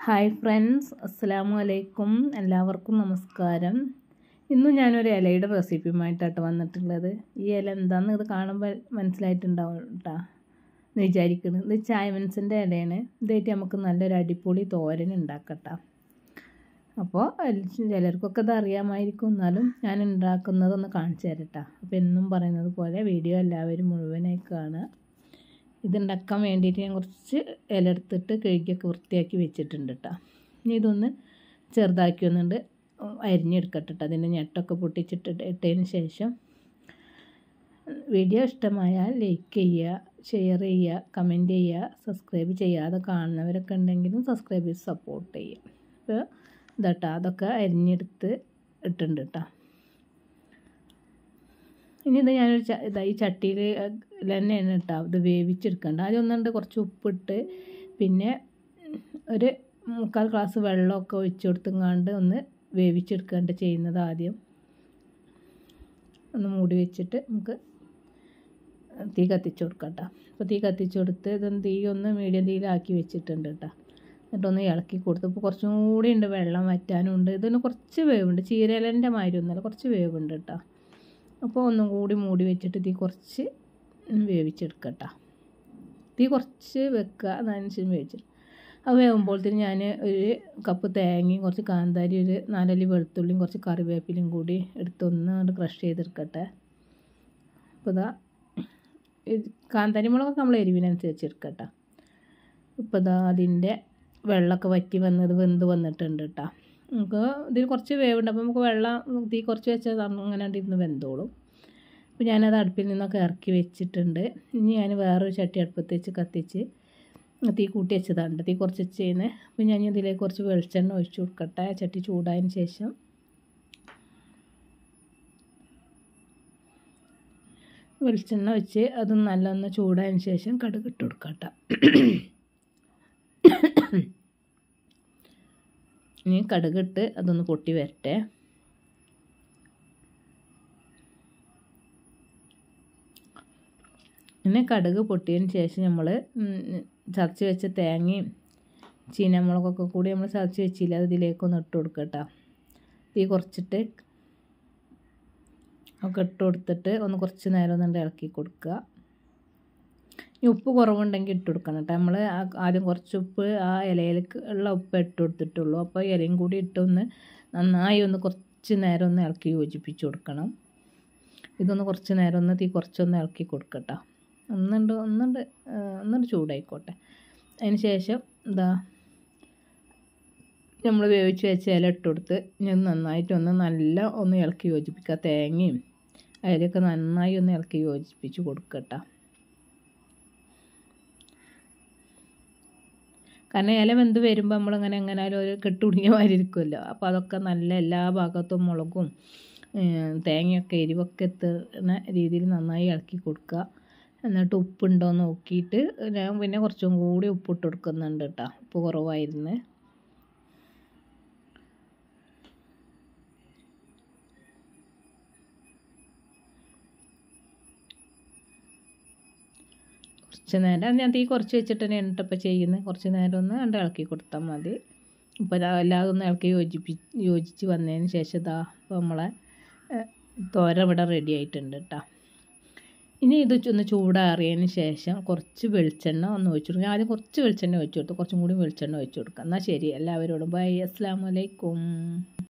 hi friends അസ്സലാമു അലൈക്കും എല്ലാവർക്കും നമസ്കാരം ഇന്ന് ഞാനൊരു ഇലയുടെ റെസിപ്പിയുമായിട്ടാണ് വന്നിട്ടുള്ളത് ഈ ഇല എന്താണെന്ന് ഇത് കാണുമ്പോൾ മനസ്സിലായിട്ടുണ്ടാവും കേട്ടോ എന്ന് വിചാരിക്കുന്നത് ഇത് ചായമൻസിൻ്റെ ഇലയാണ് ഇതായിട്ട് നമുക്ക് നല്ലൊരു അടിപൊളി തോരൻ ഉണ്ടാക്കട്ടോ അപ്പോൾ ചിലർക്കൊക്കെ ഇത് അറിയാമായിരിക്കും എന്നാലും ഞാൻ ഉണ്ടാക്കുന്നതൊന്ന് കാണിച്ചു തരട്ടോ അപ്പോൾ എന്നും പറയുന്നത് പോലെ വീഡിയോ എല്ലാവരും മുഴുവനായി കാണുക ഇതുണ്ടാക്കാൻ വേണ്ടിയിട്ട് ഞാൻ കുറച്ച് ഇല എടുത്തിട്ട് കഴുകിയൊക്കെ വൃത്തിയാക്കി വെച്ചിട്ടുണ്ട് കേട്ടോ ഇനി ഇതൊന്ന് ചെറുതാക്കി ഒന്നുണ്ട് അരിഞ്ഞെടുക്കട്ടെ കേട്ടോ അതിൻ്റെ ഞെട്ടൊക്കെ പൊട്ടിച്ചിട്ട് ഇട്ടതിന് ശേഷം വീഡിയോ ഇഷ്ടമായാൽ ലൈക്ക് ചെയ്യുക ഷെയർ ചെയ്യുക കമൻറ്റ് ചെയ്യുക സബ്സ്ക്രൈബ് ചെയ്യാതെ കാണുന്നവരൊക്കെ ഉണ്ടെങ്കിലും സബ്സ്ക്രൈബ് ചെയ്ത് സപ്പോർട്ട് ചെയ്യുക അപ്പോൾ ഇതാട്ടോ അതൊക്കെ അരിഞ്ഞെടുത്ത് ഇട്ടുണ്ട് കേട്ടോ ഇനി ഇത് ഞാനൊരു ച ഇതാ ഈ ചട്ടിയിൽ തന്നെയാണ് കേട്ടോ ഇത് വേവിച്ചെടുക്കേണ്ട ആദ്യം ഒന്നുണ്ട് കുറച്ച് ഉപ്പിട്ട് പിന്നെ ഒരു മുക്കാൽ ഗ്ലാസ് വെള്ളമൊക്കെ ഒഴിച്ച് കൊടുത്തുങ്ങാണ്ട് ഒന്ന് വേവിച്ചെടുക്കേണ്ട ചെയ്യുന്നത് ആദ്യം ഒന്ന് മൂടി വെച്ചിട്ട് നമുക്ക് തീ കത്തിച്ച് കൊടുക്കാം കേട്ടോ അപ്പോൾ തീ കത്തിച്ച് കൊടുത്ത് ഇതൊന്ന് തീ ഒന്ന് മീഡിയം തീയിലാക്കി വെച്ചിട്ടുണ്ട് കേട്ടോ എന്നിട്ടൊന്ന് ഇളക്കി കൊടുത്ത് ഇപ്പോൾ കുറച്ചും കൂടി ഉണ്ട് വെള്ളം വറ്റാനുണ്ട് ഇതിന് കുറച്ച് വേവുണ്ട് ചീരലൻ്റെ മാതിരി ഒന്നുമല്ല കുറച്ച് വേവുണ്ട് കേട്ടോ അപ്പോൾ ഒന്നും കൂടി മൂടി വെച്ചിട്ട് തീ കുറച്ച് വേവിച്ചെടുക്കട്ടോ തീ കുറച്ച് വെക്കുക അതിനനുസരിച്ച് വേവിച്ചിട്ട് അത് വേകുമ്പോഴത്തേന് ഞാൻ ഒരു കപ്പ് തേങ്ങയും കുറച്ച് കാന്താരി ഒരു നാലല്ലി വെളുത്തുള്ളിയും കുറച്ച് കറിവേപ്പിലയും കൂടി എടുത്തൊന്ന് അങ്ങോട്ട് ക്രഷ് ചെയ്തെടുക്കട്ടെ അപ്പോൾ ഇതാ കാന്താരി മുളകൊക്കെ നമ്മൾ എരിവിനനുസരിച്ച് എടുക്കട്ടോ ഇപ്പോൾ ഇതാ അതിൻ്റെ വെള്ളമൊക്കെ വറ്റി വന്നത് വെന്ത് വന്നിട്ടുണ്ട് കേട്ടോ നമുക്ക് ഇതിൽ കുറച്ച് വേവുണ്ട് അപ്പോൾ നമുക്ക് വെള്ളം തീ കുറച്ച് വെച്ചാൽ അങ്ങനെ ഇരുന്ന് വെന്തോളും അപ്പോൾ ഞാനത് അടുപ്പിൽ നിന്നൊക്കെ ഇറക്കി വെച്ചിട്ടുണ്ട് ഇനി ഞാൻ വേറൊരു ചട്ടി അടുപ്പത്ത് വെച്ച് കത്തിച്ച് തീ കൂട്ടി വെച്ചതാണ് തീ കുറച്ച് വെച്ച് ചെയ്യുന്നത് അപ്പോൾ ഞാൻ ഇതിലേക്ക് കുറച്ച് വെളിച്ചെണ്ണ ഒഴിച്ച് കൊടുക്കട്ടെ ചട്ടി ചൂടായതിന് ശേഷം വെളിച്ചെണ്ണ വെച്ച് അത് നല്ലൊന്ന് ചൂടായതിന് ശേഷം കടുക് ഇട്ട് കൊടുക്കട്ടെ ഇനി കടുകിട്ട് അതൊന്ന് പൊട്ടി വരട്ടെ പിന്നെ കടുക് പൊട്ടിയതിന് ശേഷം നമ്മൾ ചതച്ച് വെച്ച തേങ്ങയും ചീനമുളകൊക്കെ കൂടി നമ്മൾ ചതച്ച് വെച്ചില്ല അത് ഇതിലേക്കൊന്ന് ഇട്ട് കൊടുക്കുക കേട്ടോ തീ കുറച്ചിട്ട് ഒക്കെ ഇട്ട് കൊടുത്തിട്ട് ഒന്ന് കുറച്ച് നേരം ഒന്നുണ്ട് ഇളക്കി കൊടുക്കുക ഈ ഉപ്പ് കുറവുണ്ടെങ്കിൽ ഇട്ട് കൊടുക്കണം കേട്ടോ നമ്മൾ ആദ്യം കുറച്ച് ഉപ്പ് ആ ഇലയിൽ ഉള്ള ഉപ്പ് ഇട്ട് കൊടുത്തിട്ടുള്ളൂ അപ്പോൾ ഇലയും കൂടി ഇട്ടൊന്ന് നന്നായി ഒന്ന് കുറച്ച് നേരം ഒന്ന് ഇളക്കി യോജിപ്പിച്ച് കൊടുക്കണം ഇതൊന്ന് കുറച്ച് നേരം ഒന്ന് തീ കുറച്ചൊന്ന് ഇളക്കി കൊടുക്കട്ടോ ഒന്നുണ്ട് ഒന്നുണ്ട് ഒന്നുണ്ട് ചൂടായിക്കോട്ടെ അതിന് ശേഷം എന്താ നമ്മൾ വേവിച്ച് വെച്ച ഇല ഇട്ട് കൊടുത്ത് ഞാൻ നന്നായിട്ടൊന്ന് നല്ല ഒന്ന് ഇളക്കി യോജിപ്പിക്കുക തേങ്ങയും അതിലൊക്കെ നന്നായി ഒന്ന് ഇളക്കി യോജിപ്പിച്ച് കൊടുക്കട്ടോ കാരണം ഇല വെന്ത് വരുമ്പോൾ നമ്മളിങ്ങനെ എങ്ങനെയാലും ഒരു കെട്ടുടുങ്ങിയ മാതിരി ഇരിക്കുമല്ലോ അപ്പോൾ അതൊക്കെ നല്ല എല്ലാ ഭാഗത്തും മുളകും തേങ്ങയൊക്കെ എരിവൊക്കെ എത്തുന്ന രീതിയിൽ നന്നായി ഇളക്കി കൊടുക്കുക എന്നിട്ട് ഉപ്പുണ്ടോ എന്ന് നോക്കിയിട്ട് ഞാൻ പിന്നെ കുറച്ചും കൂടി ഉപ്പിട്ട് കൊടുക്കുന്നുണ്ട് കേട്ടോ ഉപ്പ് കുറവായിരുന്നു കുറച്ച് നേരം ഞാൻ തീ കുറച്ച് വെച്ചിട്ട് തന്നെ ഇട്ടപ്പോൾ ചെയ്യുന്നത് കുറച്ച് നേരം ഒന്ന് രണ്ട് ഇളക്കി കൊടുത്താൽ മതി ഇപ്പോൾ എല്ലാതും ഒന്ന് ഇളക്കി യോജിപ്പി യോജിച്ച് വന്നതിന് ശേഷം ഇതാ ഇപ്പോൾ നമ്മളെ തോര ഇവിടെ റെഡി ആയിട്ടുണ്ട് കേട്ടോ ഇനി ഇത് ഒന്ന് ചൂടാറിയതിന് ശേഷം കുറച്ച് വെളിച്ചെണ്ണ ഒന്ന് ഒഴിച്ചു കൊടുക്കുക ആദ്യം കുറച്ച് വെളിച്ചെണ്ണ ഒഴിച്ചു കൊടുത്തു കുറച്ചും കൂടി വെളിച്ചെണ്ണ ഒഴിച്ചു കൊടുക്കുക എന്നാൽ ശരി എല്ലാവരോടും ബൈ അസ്സാം വലൈക്കും